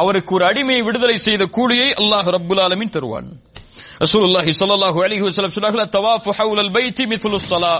அவருக்கு ஒரு அடிமையை விடுதலை செய்த கூலியை அல்லாஹ் ரப்புல் ஆலமீன் தருவான் ரசூலுல்லாஹி ஸல்லல்லாஹு அலைஹி வஸல்லம் சொன்னார்கள் தவாஃபு ஹவுலல் பைத்தி மித்லு ஸலா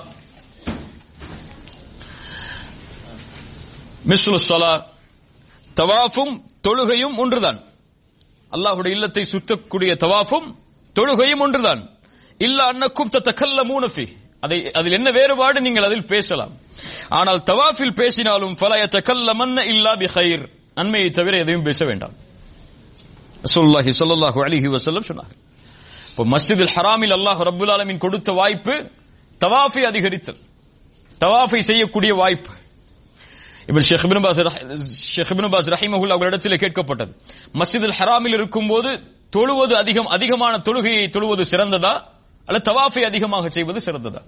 மிஸ்லு ஸலா தவாஃபும் தொழுகையும் ஒன்றுதான் அல்லாஹ்வுடைய இல்லத்தை சுற்றக்கூடிய தவாஃபும் தொழுகையும் ஒன்றுதான் இல்ல அன்னக்கும் தத்தக்கல்ல ஃபீ அதை அதில் என்ன வேறுபாடு நீங்கள் அதில் பேசலாம் ஆனால் தவாஃபில் பேசினாலும் ஃபலய தக்கல்லமன்ன இல்லா பி ஹைர் நன்மையை தவிர எதையும் பேச வேண்டாம் ரசூலுல்லாஹி ஸல்லல்லாஹு அலைஹி வஸல்லம் சொன்னார்கள் இப்போ மஸ்ஜிதுல் ஹராமில் அல்லாஹ் ரப்புல் ஆலமீன் கொடுத்த வாய்ப்பு தவாஃபை அதிகரித்தல் தவாஃபை செய்யக்கூடிய வாய்ப்பு இப்ப ஷேக் இப்னு பாஸ் ஷேக் இப்னு பாஸ் ரஹிமஹுல்லா அவர்களிடத்தில் கேட்கப்பட்டது மஸ்ஜிதுல் ஹராமில் இருக்கும்போது தொழுவது அதிகம் அதிகமான தொழுகையை தொழுவது சிறந்ததா அல்ல தவாஃபை அதிகமாக செய்வது சிறந்ததா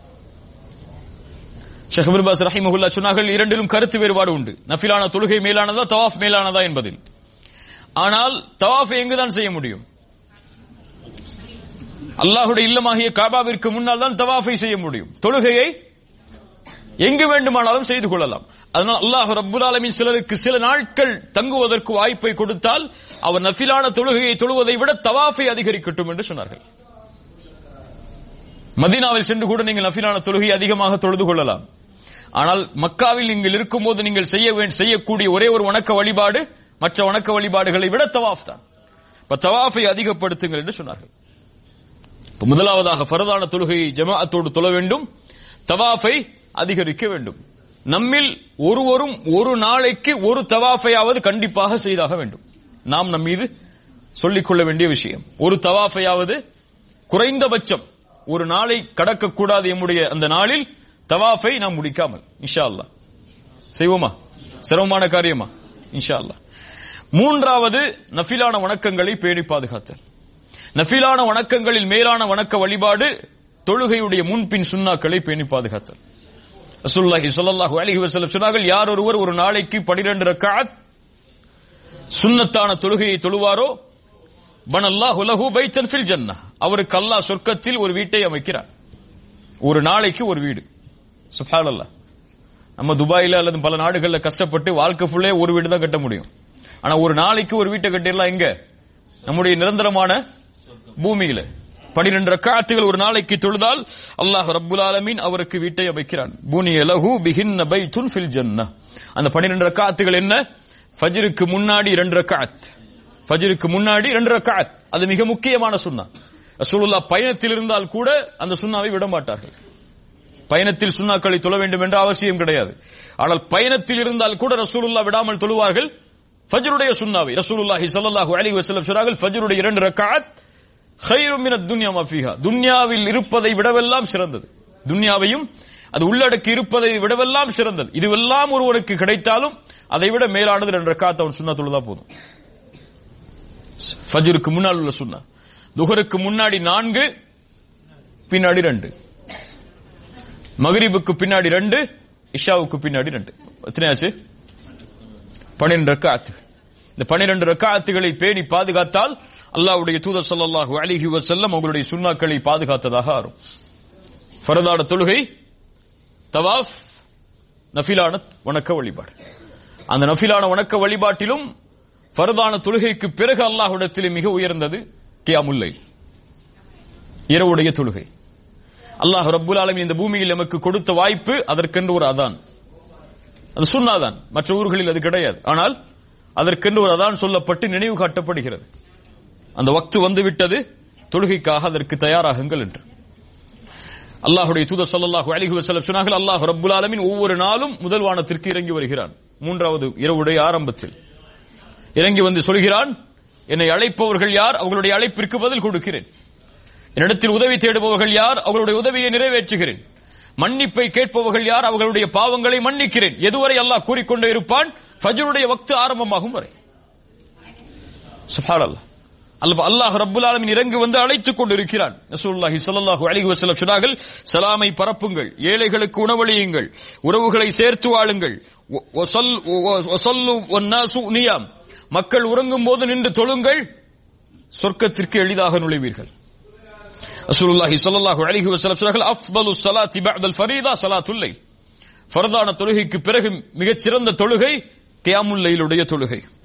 ஷேக் இப்னு பாஸ் ரஹிமஹுல்லா சொன்னார்கள் இரண்டிலும் கருத்து வேறுபாடு உண்டு நஃபிலான தொழுகை மேலானதா தவாஃப் மேலானதா என்பதில் ஆனால் தவாஃபை எங்குதான் செய்ய முடியும் அல்லாஹுடைய இல்லமாகிய காபாவிற்கு முன்னால் தான் தவாஃபை செய்ய முடியும் தொழுகையை எங்கு வேண்டுமானாலும் செய்து கொள்ளலாம் அதனால் அல்லாஹ் ரப்புல் ஆலமீன் சிலருக்கு சில நாட்கள் தங்குவதற்கு வாய்ப்பை கொடுத்தால் அவர் நஃபிலான தொழுகையை தொழுவதை விட தவாஃபை அதிகரிக்கட்டும் என்று சொன்னார்கள் மதீனாவில் சென்று கூட நீங்கள் நஃபிலான தொழுகையை அதிகமாக தொழுது கொள்ளலாம் ஆனால் மக்காவில் நீங்கள் இருக்கும்போது நீங்கள் செய்ய வே- செய்யக்கூடிய ஒரே ஒரு வணக்க வழிபாடு மற்ற வணக்க வழிபாடுகளை விட தவாஃப் தான் இப்ப தவாஃபை அதிகப்படுத்துங்கள் என்று சொன்னார்கள் இப்ப முதலாவதாக ஃபரதான தொழுகையை ஜமாஅத்தோடு தொழ வேண்டும் தவாஃபை அதிகரிக்க வேண்டும் நம்மில் ஒருவரும் ஒரு நாளைக்கு ஒரு தவாஃபையாவது கண்டிப்பாக செய்தாக வேண்டும் நாம் நம் மீது சொல்லிக் கொள்ள வேண்டிய விஷயம் ஒரு தவாஃபையாவது குறைந்தபட்சம் ஒரு நாளை கடக்கக்கூடாது எம்முடைய அந்த நாளில் தவாஃபை நாம் முடிக்காமல் இன்ஷா அல்லாஹ் செய்வோமா சிரமமான காரியமா இன்ஷா அல்லாஹ் மூன்றாவது நஃபிலான வணக்கங்களை பேணி பாதுகாத்தல் நஃபிலான வணக்கங்களில் மேலான வணக்க வழிபாடு தொழுகையுடைய முன்பின் சுன்னாக்களை பேணி பாதுகாத்தல் ரசூலுல்லாஹி ஸல்லல்லாஹு அலைஹி வஸல்லம் சொன்னார்கள் யார் ஒருவர் ஒரு நாளைக்கு 12 ரக்அத் சுன்னத்தான தொழுகையை தொழுவாரோ பனல்லாஹு லஹு பைத்தன் ஃபில் ஜன்னah அவருக்கு அல்லாஹ் சொர்க்கத்தில் ஒரு வீட்டை அமைக்கிறார் ஒரு நாளைக்கு ஒரு வீடு சுப்ஹானல்லாஹ் நம்ம துபாயில அல்லது பல நாடுகள்ல கஷ்டப்பட்டு வாழ்க்கை ஃபுல்லே ஒரு வீடு தான் கட்ட முடியும் ஆனா ஒரு நாளைக்கு ஒரு வீட்டை கட்டிடலாம் எங்க நம்முடைய நிரந்தரமான பூமியில பனிரெண்டு ரக்காத்துகள் ஒரு நாளைக்கு தொழுதால் அல்லாஹ் ரப்புல் ஆலமீன் அவருக்கு வீட்டை அமைக்கிறான் பூனிய லஹு பிஹின்ன பைத்துன் ஃபில் ஜன்னah அந்த பனிரெண்டு ரக்காத்துகள் என்ன ஃபஜ்ருக்கு முன்னாடி இரண்டு ரக்காத் ஃபஜ்ருக்கு முன்னாடி இரண்டு ரக்காத் அது மிக முக்கியமான சுன்னா ரசூலுல்லாஹ் பயணத்தில் இருந்தால் கூட அந்த சுன்னாவை விட மாட்டார்கள் பயணத்தில் சுன்னாக்களை தொழ வேண்டும் என்ற அவசியம் கிடையாது ஆனால் பயணத்தில் இருந்தால் கூட ரசூலுல்லாஹ் விடாமல் தொழுவார்கள் ஃபஜ்ருடைய சுன்னாவை ரசூலுல்லாஹி ஸல்லல்லாஹு அலைஹி வஸல்லம் சொன்னார்கள் ஃபஜ்ருடைய இரண்டு ரக்காத் ஹைரும் மினத் துன்யா மா ஃபீஹா துன்யாவில் இருப்பதை விடவெல்லாம் சிறந்தது துன்யாவையும் அது உள்ளடக்கி இருப்பதை விடவெல்லாம் சிறந்தது இதுவெல்லாம் ஒருவனுக்கு கிடைத்தாலும் அதை விட மேலானது ரெண்டு ரக்காத் அவன் சுன்னா தொழுதா போதும் ஃபஜ்ருக்கு முன்னால் உள்ள சுன்னா துஹருக்கு முன்னாடி நான்கு பின்னாடி ரெண்டு மகரிபுக்கு பின்னாடி ரெண்டு இஷாவுக்கு பின்னாடி ரெண்டு எத்தனையாச்சு பன்னிரண்டு ரக்காத்து இந்த பன்னிரண்டு ரக்காத்துகளை பேணி பாதுகாத்தால் அல்லாஹ்வுடைய தூதர் ஸல்லல்லாஹு அலைஹி வஸல்லம் அவங்களுடைய சுன்னாக்களை பாதுகாத்ததாக ஆறும் ஃபரதான தொழுகை தவாஃப் நஃபிலான வணக்க வழிபாடு அந்த நஃபிலான வணக்க வழிபாட்டிலும் ஃபரதான தொழுகைக்கு பிறகு அல்லாஹ்விடத்திலே மிக உயர்ந்தது கியாமுல்லை இரவுடைய தொழுகை அல்லாஹ் ரப்புல் ஆலமீன் இந்த பூமியில் நமக்கு கொடுத்த வாய்ப்பு அதற்கென்று ஒரு அதான் அது சுன்னாதான் மற்ற ஊர்களில் அது கிடையாது ஆனால் அதற்கென்று ஒரு அதான் சொல்லப்பட்டு நினைவு காட்டப்படுகிறது அந்த வக்து வந்து விட்டது தொழுகைக்காக அதற்கு தயாராகுங்கள் என்று அல்லாஹுடைய தூதர் ஸல்லல்லாஹு அலைஹி வஸல்லம் சொன்னார்கள் அல்லாஹ் ரப்புல் ஆலமீன் ஒவ்வொரு நாளும் முதல் வானத்திற்கு இறங்கி வருகிறான் மூன்றாவது இரவுடைய ஆரம்பத்தில் இறங்கி வந்து சொல்கிறான் என்னை அழைப்பவர்கள் யார் அவர்களுடைய அழைப்பிற்கு பதில் கொடுக்கிறேன் என்னிடத்தில் உதவி தேடுபவர்கள் யார் அவர்களுடைய உதவியை நிறைவேற்றுகிறேன் மன்னிப்பை கேட்பவர்கள் யார் அவர்களுடைய பாவங்களை மன்னிக்கிறேன் எதுவரை அல்லாஹ் கூறிக்கொண்டே இருப்பான் ஃபஜ்ருடைய வக்து ஆரம்பமாகும் வரை சுப்ஹானல்லாஹ் அல்லாஹ் அல்லாஹ் ரப்புல் ஆலமீன் இறங்கி வந்து அழைத்துக் கொண்டிருக்கிறான் ரசூலுல்லாஹி ஸல்லல்லாஹு அலைஹி வஸல்லம் சொன்னார்கள் சலாமை பரப்புங்கள் ஏழைகளுக்கு உணவளியுங்கள் உறவுகளை சேர்த்து வாழுங்கள் ஒ- ஒசல் ஒ- ஒசல்லு வன்னாசு நியாம் மக்கள் உறங்கும் போது நின்று தொழுங்கள் சொர்க்கத்திற்கு எளிதாக நுழைவீர்கள் ரசூலுல்லாஹி ஸல்லல்லாஹு அலைஹி வஸல்லம் சொன்னார்கள் அஃதலு ஸலாத்தி பஅதல் ஃபரீதா ஸலாத்துல் லைல் ஃபர்தான தொழுகைக்கு பிறகு மிகச் சிறந்த தொழுகை கியாமுல் லைலுடைய தொழுகை